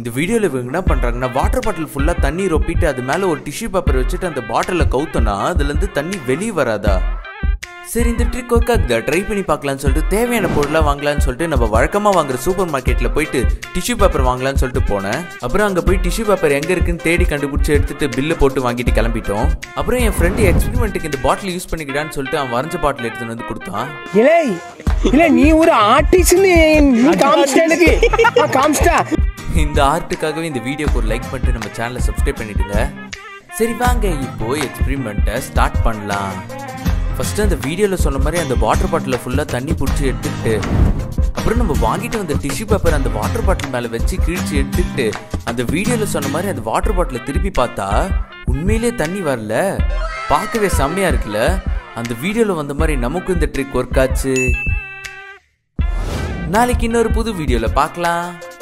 இந்த வீடியோவில் இவங்க என்ன பண்ணுறாங்கன்னா வாட்டர் பாட்டில் ஃபுல்லாக தண்ணி ரொப்பிட்டு அது மேலே ஒரு டிஷ்யூ பேப்பர் வச்சுட்டு அந்த பாட்டிலை கவுத்தோன்னா அதுலேருந்து தண்ணி வெளியே வராதா சரி இந்த ட்ரிக் ஒர்க் ஆகுதா ட்ரை பண்ணி பார்க்கலான்னு சொல்லிட்டு தேவையான பொருளாக வாங்கலாம்னு சொல்லிட்டு நம்ம வழக்கமாக வாங்குற சூப்பர் மார்க்கெட்டில் போயிட்டு டிஷ்யூ பேப்பர் வாங்கலாம்னு சொல்லிட்டு போனேன் அப்புறம் அங்கே போய் டிஷ்யூ பேப்பர் எங்கே இருக்குன்னு தேடி கண்டுபிடிச்சி எடுத்துட்டு பில்லு போட்டு வாங்கிட்டு கிளம்பிட்டோம் அப்புறம் என் ஃப்ரெண்டு எக்ஸ்பெரிமெண்ட்டுக்கு இந்த பாட்டில் யூஸ் பண்ணிக்கிட்டான்னு சொல்லிட்டு அவன் வரைஞ்ச பாட்டில் எடுத்துன்னு வந்து கொடுத்தான் இலே இல்ல நீ ஒரு ஆர்டிஸ்ட்னு நீ காமிச்சிட்ட எனக்கு ஆ, காமிச்சிட்டா இந்த ஆர்ட்டுக்காகவே இந்த வீடியோக்கு ஒரு லைக் பண்ணிட்டு நம்ம சேனலை சப்ஸ்கிரைப் பண்ணிடுங்க சரி வாங்க இப்போ எக்ஸ்பெரிமெண்ட்டை ஸ்டார்ட் பண்ணலாம் ஃபர்ஸ்ட் அந்த வீடியோவில் சொன்ன மாதிரி அந்த வாட்டர் பாட்டிலில் ஃபுல்லாக தண்ணி பிடிச்சி எடுத்துக்கிட்டு அப்புறம் நம்ம வாங்கிட்டு வந்த டிஷ்யூ பேப்பர் அந்த வாட்டர் பாட்டில் மேலே வச்சு கிழிச்சு எடுத்துக்கிட்டு அந்த வீடியோவில் சொன்ன மாதிரி அந்த வாட்டர் பாட்டிலை திருப்பி பார்த்தா உண்மையிலே தண்ணி வரல பார்க்கவே செம்மையா இருக்குல்ல அந்த வீடியோவில் வந்த மாதிரி நமக்கும் இந்த ட்ரிக் ஒர்க் ஆச்சு நாளைக்கு இன்னொரு புது வீடியோவில் பார்க்கலாம்